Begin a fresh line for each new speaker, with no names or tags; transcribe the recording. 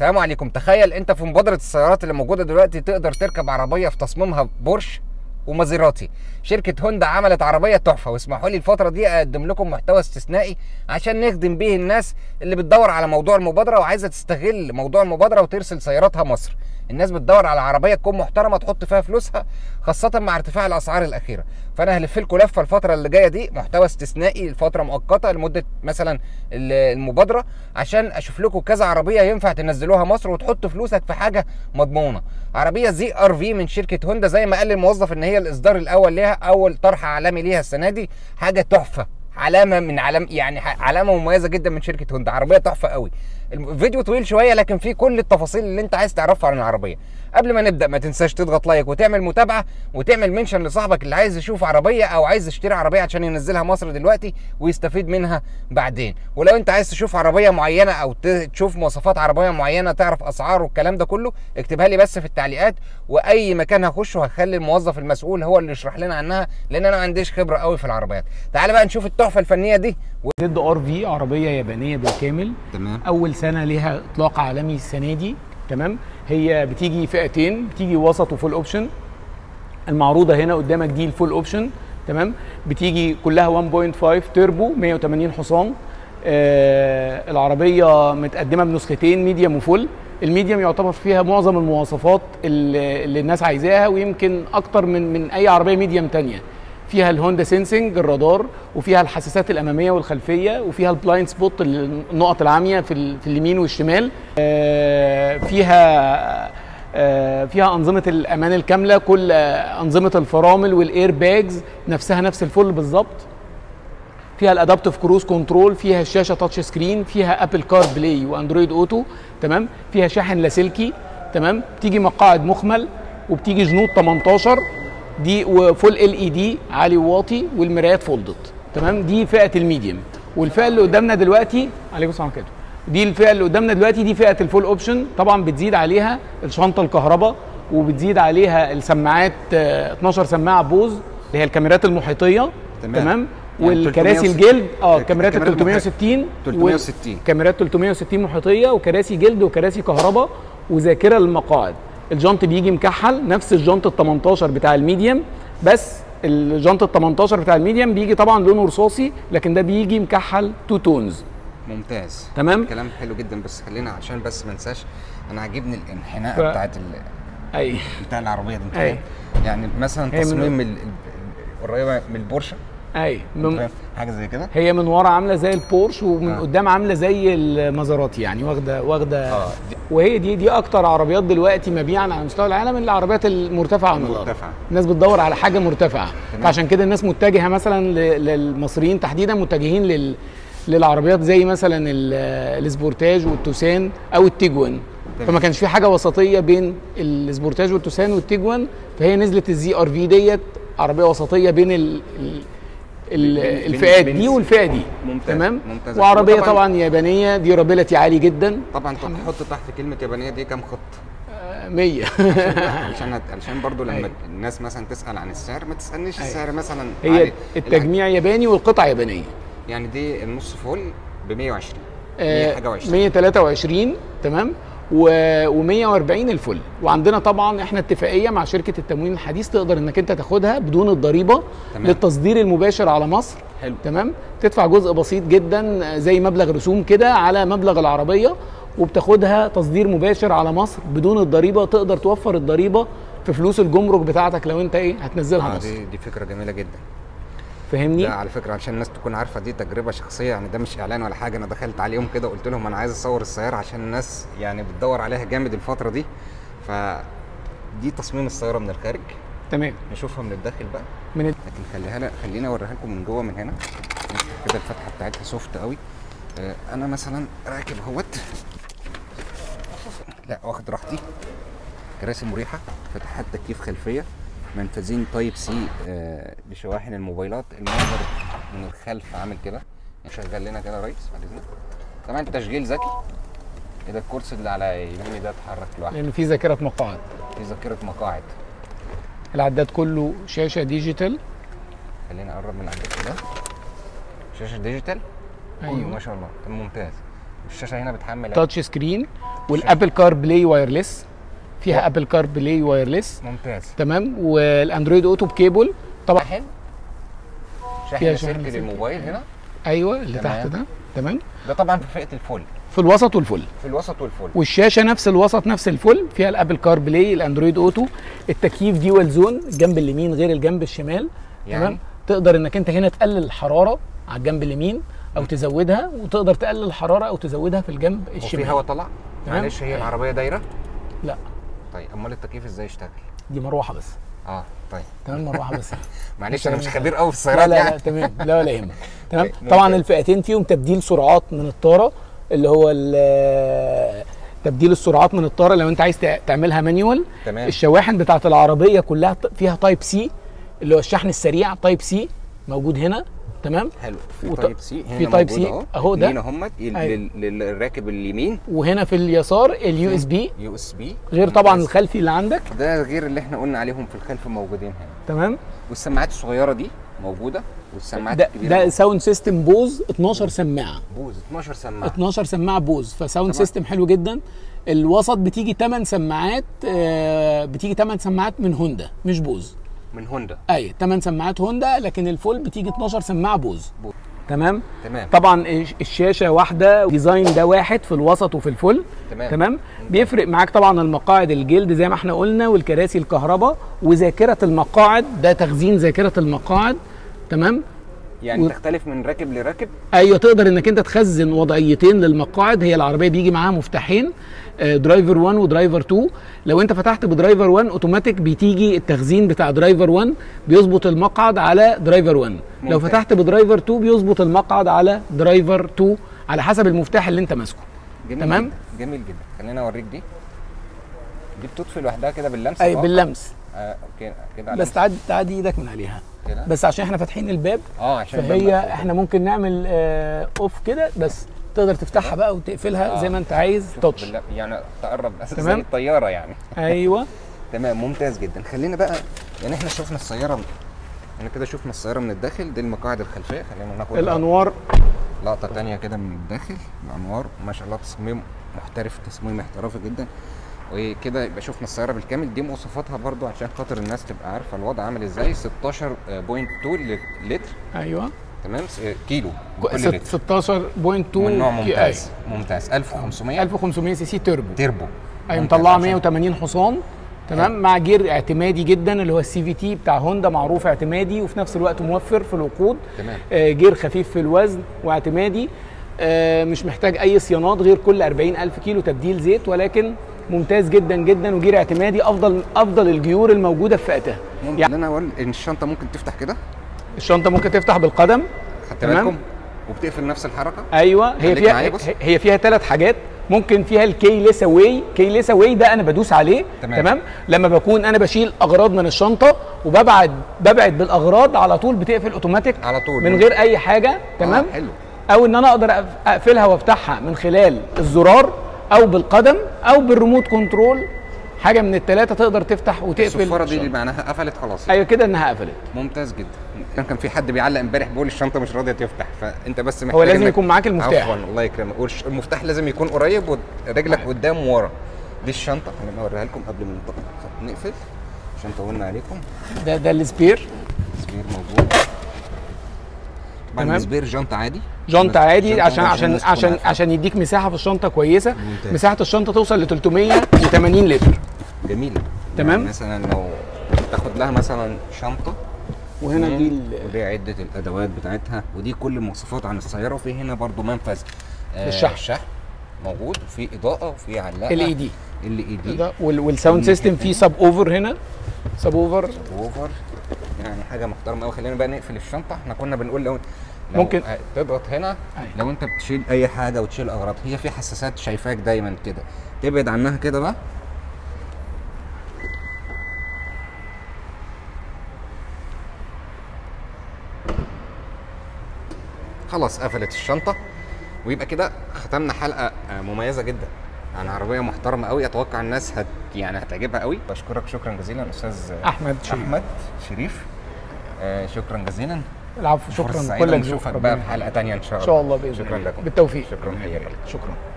السلام عليكم تخيل انت في مبادره السيارات اللي موجوده دلوقتي تقدر تركب عربيه في تصميمها بورش ومازيراتي شركة هوندا عملت عربية تحفة واسمحوا لي الفترة دي أقدم لكم محتوى استثنائي عشان نخدم بيه الناس اللي بتدور على موضوع المبادرة وعايزة تستغل موضوع المبادرة وترسل سياراتها مصر الناس بتدور على عربية تكون محترمة تحط فيها فلوسها خاصة مع ارتفاع الأسعار الأخيرة فأنا هلف لكم لفة الفترة اللي جاية دي محتوى استثنائي لفترة مؤقتة لمدة مثلا المبادرة عشان أشوف لكم كذا عربية ينفع تنزلوها مصر وتحط فلوسك في حاجة مضمونة عربية زي ار في من شركة هوندا زي ما قال الموظف ان هي الاصدار الاول ليها اول طرح عالمي ليها السنة دي حاجة تحفة علامه من علام يعني علامه مميزه جدا من شركه هوندا عربيه تحفه قوي الفيديو طويل شويه لكن فيه كل التفاصيل اللي انت عايز تعرفها عن العربيه قبل ما نبدا ما تنساش تضغط لايك وتعمل متابعه وتعمل منشن لصاحبك اللي عايز يشوف عربيه او عايز يشتري عربيه عشان ينزلها مصر دلوقتي ويستفيد منها بعدين ولو انت عايز تشوف عربيه معينه او تشوف مواصفات عربيه معينه تعرف اسعار والكلام ده كله اكتبها لي بس في التعليقات واي مكان هخشه هخلي الموظف المسؤول هو اللي يشرح لنا عنها لان انا ما عنديش خبره قوي في العربيات تعال بقى نشوف التحفه الفنيه دي
زد ار في عربيه يابانيه بالكامل
تمام
اول سنه ليها اطلاق عالمي السنه دي تمام هي بتيجي فئتين بتيجي وسط وفول اوبشن المعروضه هنا قدامك دي الفول اوبشن تمام بتيجي كلها 1.5 تيربو 180 حصان آه العربيه متقدمه بنسختين ميديوم وفول الميديوم يعتبر فيها معظم المواصفات اللي, اللي الناس عايزاها ويمكن اكتر من من اي عربيه ميديوم تانية فيها الهوندا سينسنج الرادار وفيها الحساسات الاماميه والخلفيه وفيها البلايند سبوت النقط العاميه في, في اليمين والشمال فيها فيها انظمه الامان الكامله كل انظمه الفرامل والاير باجز نفسها نفس الفل بالظبط فيها الادابتيف كروز كنترول فيها الشاشه تاتش سكرين فيها ابل كار بلاي واندرويد اوتو تمام فيها شاحن لاسلكي تمام بتيجي مقاعد مخمل وبتيجي جنود 18 دي وفول ال اي دي عالي وواطي والمرايات فولدت تمام دي فئه الميديوم والفئه اللي قدامنا دلوقتي عليكم السلام عليكم دي الفئه اللي قدامنا دلوقتي دي فئه الفول اوبشن طبعا بتزيد عليها الشنطه الكهرباء وبتزيد عليها السماعات 12 سماعه بوز اللي هي الكاميرات المحيطيه تمام, تمام؟ يعني والكراسي الجلد اه الكاميرات ال 360
360
كاميرات 360 محيطيه وكراسي جلد وكراسي كهرباء وذاكره للمقاعد الجنط بيجي مكحل نفس الجنط ال 18 بتاع الميديم بس الجنط ال 18 بتاع الميديم بيجي طبعا لونه رصاصي لكن ده بيجي مكحل تو تونز
ممتاز
تمام
كلام حلو جدا بس خلينا عشان بس ما انساش انا عاجبني الانحناء ف... بتاعت ال...
اي
بتاع العربيه دي أي. يعني مثلا تصميم من... قريبه من البورشه
اي
من... حاجه زي كده
هي من ورا عامله زي البورش ومن آه. قدام عامله زي المازراتي يعني واخده واخده آه. دي. وهي دي دي اكتر عربيات دلوقتي مبيعا على مستوى العالم العربيات المرتفعه عن الارض الناس بتدور على حاجه مرتفعه فعشان كده الناس متجهه مثلا للمصريين تحديدا متجهين لل للعربيات زي مثلا السبورتاج والتوسان او التيجوان فما كانش في حاجه وسطيه بين السبورتاج والتوسان والتيجوان فهي نزلت الزي ار في ديت عربيه وسطيه بين ال الفئات دي والفئه دي
ممتاز
تمام
ممتاز
وعربيه طبعا, طبعا يابانيه ديورابيلتي عالي جدا
طبعا تحط تحت كلمه يابانيه دي كام خط
100
عشان علشان برضو لما الناس مثلا تسال عن السعر ما تسالنيش السعر مثلا
هي عالي. التجميع ياباني والقطع يابانيه
يعني دي النص فول ب 120
100 حاجه 20 123 تمام و 140 الفل وعندنا طبعا احنا اتفاقيه مع شركه التموين الحديث تقدر انك انت تاخدها بدون الضريبه تمام. للتصدير المباشر على مصر
حلو
تمام تدفع جزء بسيط جدا زي مبلغ رسوم كده على مبلغ العربيه وبتاخدها تصدير مباشر على مصر بدون الضريبه تقدر توفر الضريبه في فلوس الجمرك بتاعتك لو انت ايه هتنزلها
آه
مصر
دي, دي فكره جميله جدا
فاهمني؟
لا على فكره عشان الناس تكون عارفه دي تجربه شخصيه يعني ده مش اعلان ولا حاجه انا دخلت عليهم كده قلت لهم انا عايز اصور السياره عشان الناس يعني بتدور عليها جامد الفتره دي ف دي تصميم السياره من الخارج
تمام
نشوفها من الداخل بقى
من
لكن خليها لنا خلينا اوريها لكم من جوه من هنا كده الفتحه بتاعتها سوفت قوي انا مثلا راكب اهوت لا واخد راحتي كراسي مريحه فتحات تكييف خلفيه منفذين تايب سي آه لشواحن الموبايلات المنظر من الخلف عامل كده شغل لنا كده يا ريس بعد اذنك كمان تشغيل ذكي كده الكرسي اللي على يميني ده اتحرك لوحده
لانه في ذاكره مقاعد
في ذاكره مقاعد
العداد كله شاشه ديجيتال
خلينا اقرب من العداد كده شاشه ديجيتال
أيوة.
ما شاء الله ممتاز الشاشه هنا بتحمل
تاتش سكرين والابل كار بلاي وايرلس فيها ابل كار بلاي وايرلس
ممتاز
تمام والاندرويد اوتو بكيبل طبعا
شاحن
فيها
شاحن
شاحن
سلك
لاسلكي.
للموبايل هنا
ايوه اللي
تمام.
تحت ده تمام
ده طبعا في فئه الفل
في الوسط والفل
في الوسط والفل
والشاشه نفس الوسط نفس الفل فيها الابل كار بلاي الاندرويد اوتو التكييف ديوال زون الجنب اليمين غير الجنب الشمال
يعني؟
تمام تقدر انك انت هنا تقلل الحراره على الجنب اليمين او تزودها وتقدر تقلل الحراره او تزودها في الجنب
وفي
الشمال
هوا طلع
تمام.
معلش هي العربيه دايره
لا
طيب امال التكييف ازاي يشتغل
دي مروحه بس
اه طيب
تمام مروحه بس
معلش انا مش
تمام.
خبير قوي في
لا
السيارات
لا لا
يعني
تمام لا ولا يهمك تمام
طيب،
طبعا
ممتاز.
الفئتين فيهم تبديل سرعات من الطاره اللي هو ال- تبديل السرعات من الطاره لو انت عايز تع- تعملها مانيوال
تمام.
الشواحن بتاعت العربيه كلها ط- فيها تايب سي اللي هو الشحن السريع تايب سي موجود هنا تمام
حلو في
وط-
تايب سي هنا
في تايب
موجود
سي أهو ده.
هنا هم
أيوة.
للراكب اليمين
وهنا في اليسار اليو اس بي
يو اس بي
غير طبعا الخلفي اللي عندك
ده غير اللي احنا قلنا عليهم في الخلف موجودين هنا
تمام
والسماعات الصغيره دي موجوده والسماعات
ده
الكبيره
ده ساوند سيستم بوز 12 سماعه
بوز 12 سماعه
12 سماعه بوز فساوند
طبعا.
سيستم حلو جدا الوسط بتيجي 8 سماعات آه، بتيجي 8 سماعات من هوندا مش بوز
من هوندا
اي 8 سماعات هوندا لكن الفول بتيجي 12 سماعه بوز
بوز.
تمام
تمام
طبعا الش- الشاشه واحده ديزاين ده واحد في الوسط وفي الفل
تمام.
تمام بيفرق معاك طبعا المقاعد الجلد زي ما احنا قلنا والكراسي الكهرباء وذاكره المقاعد ده تخزين ذاكره المقاعد تمام
يعني
و-
تختلف من راكب لراكب
ايوه تقدر انك انت تخزن وضعيتين للمقاعد هي العربيه بيجي معاها مفتاحين آه، درايفر 1 ودرايفر 2 لو انت فتحت بدرايفر 1 اوتوماتيك بتيجي التخزين بتاع درايفر 1 بيظبط المقعد على درايفر 1 لو
ممتاز.
فتحت بدرايفر 2 بيظبط المقعد على درايفر 2 على حسب المفتاح اللي انت ماسكه
جميل
تمام.
جدا. جميل جدا خلينا اوريك دي دي بتطفي لوحدها كده باللمس
اي
الواقع.
باللمس
آه كده كده
بس تعدي تعدي ايدك من عليها
كده
بس عشان احنا فاتحين الباب
اه عشان
فهي
الباب
احنا ممكن نعمل آه اوف كده بس تقدر تفتحها بقى وتقفلها زي ما انت عايز
شوف
تاتش
بالله- يعني تقرب بس زي
تمام.
الطياره يعني
ايوه
تمام ممتاز جدا خلينا بقى يعني احنا شفنا السياره احنا كده شفنا السياره من الداخل دي المقاعد الخلفيه خلينا ناخد
الانوار
لقطه تانية كده من الداخل الانوار ما شاء الله تصميم محترف تصميم احترافي جدا وكده يبقى شفنا السياره بالكامل دي مواصفاتها برضو عشان خاطر الناس تبقى عارفه الوضع عامل ازاي 16.2 لتر
ايوه
تمام س- كيلو بكل لتر
16.2
من نوع
كي-
ممتاز ممتاز 1500
1500 سي سي تربو
تيربو
اي
ممتاز
مطلعه
عشان-
180 حصان تمام مع جير اعتمادي جدا اللي هو السي في تي بتاع هوندا معروف اعتمادي وفي نفس الوقت موفر في الوقود
تمام.
آه، جير خفيف في الوزن واعتمادي آه، مش محتاج اي صيانات غير كل 40 الف كيلو تبديل زيت ولكن ممتاز جدا جدا وجير اعتمادي افضل افضل الجيور الموجوده في فئتها
ممكن
يعني
انا اقول ان الشنطه ممكن تفتح كده
الشنطه ممكن تفتح بالقدم
خدت
تمام.
بالكم وبتقفل نفس الحركه
ايوه هي
خليك
فيها
معايا بص.
هي- هي فيها ثلاث حاجات ممكن فيها الكي ليس واي كي ليس واي ده انا بدوس عليه
تمام.
تمام لما بكون انا بشيل اغراض من الشنطه وببعد ببعد بالاغراض على طول بتقفل اوتوماتيك
على طول.
من غير اي حاجه تمام
آه حلو
او ان انا اقدر أقف- اقفلها وافتحها من خلال الزرار او بالقدم او بالريموت كنترول حاجه من الثلاثه تقدر تفتح وتقفل
الصفاره دي اللي
الشنطة.
معناها قفلت خلاص
ايوه كده انها قفلت
ممتاز جدا كان كان في حد بيعلق امبارح بيقول الشنطه مش راضيه تفتح فانت بس محتاج
هو لازم
إنك-
يكون معاك المفتاح.
عفوا الله يكرمك والش- المفتاح لازم يكون قريب ورجلك قدام وورا دي الشنطه خلينا اوريها لكم قبل ما نط- نقفل عشان طولنا عليكم
ده ده السبير
سبير موجود طبعا
تمام.
السبير جنط عادي
جنط
بس
عادي
جنط
عشان
واحد
عشان
الناس تكون
عشان
عارفة.
عشان يديك مساحه في الشنطه كويسه
ممتاز.
مساحه الشنطه توصل ل 380 لتر
جميل
تمام.
يعني مثلا لو تاخد لها مثلا شنطه
وهنا دي ال-
ودي عده الادوات بتاعتها ودي كل المواصفات عن السياره وفي هنا برضو منفذ آه،
للشحن.
الشحن موجود وفي اضاءه وفي علاقه
ال اي دي
ال اي دي
ده وال- والساوند سيستم فيه سب اوفر هنا سب اوفر
اوفر يعني حاجه محترمه قوي خلينا بقى نقفل الشنطه احنا كنا بنقول لو لو
ممكن.
آه، تضغط هنا
أيوة.
لو انت بتشيل اي حاجه وتشيل اغراض هي في حساسات شايفاك دايما كده تبعد عنها كده بقى خلاص قفلت الشنطه ويبقى كده ختمنا حلقه آه، مميزه جدا عن عربيه محترمه قوي اتوقع الناس هت يعني هتعجبها قوي بشكرك شكرا جزيلا استاذ
احمد شريف
احمد شريف آه شكرا جزيلا
العفو
فرصة
شكرا
سعيدة
كلك
نشوفك
ذوق.
بقى
ربنا
في حلقه تانية ان شاء الله
ان شاء الله باذن
شكرا
الله
لكم
بالتوفيق
شكرا حياك الله
شكرا